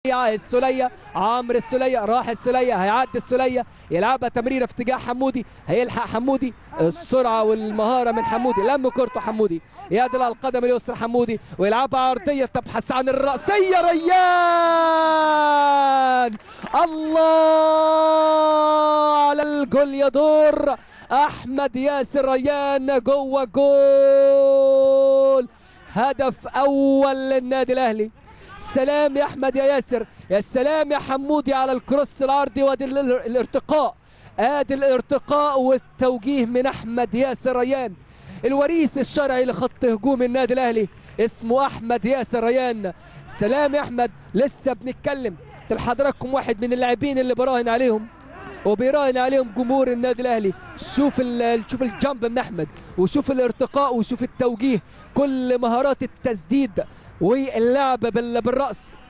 السولية عمرو السولية راح السولية هيعدي السولية يلعبها تمريرة في اتجاه حمودي هيلحق حمودي السرعة والمهارة من حمودي لم كورته حمودي يدل على القدم اليسرى حمودي ويلعبها عرضية تبحث عن الرأسية ريان الله على الجول يدور أحمد ياسر ريان جوه جول هدف أول للنادي الأهلي سلام يا احمد يا ياسر يا سلام يا حمودي على الكروس العرضي وادي الار- الارتقاء ادي الارتقاء والتوجيه من احمد ياسر ريان الوريث الشرعي لخط هجوم النادي الاهلي اسمه احمد ياسر ريان سلام يا احمد لسه بنتكلم قلت لحضراتكم واحد من اللاعبين اللي براهن عليهم وبيراهن عليهم جمهور النادي الاهلي شوف ال- شوف الجامب من احمد وشوف الارتقاء وشوف التوجيه كل مهارات التسديد واللعب بال- بالراس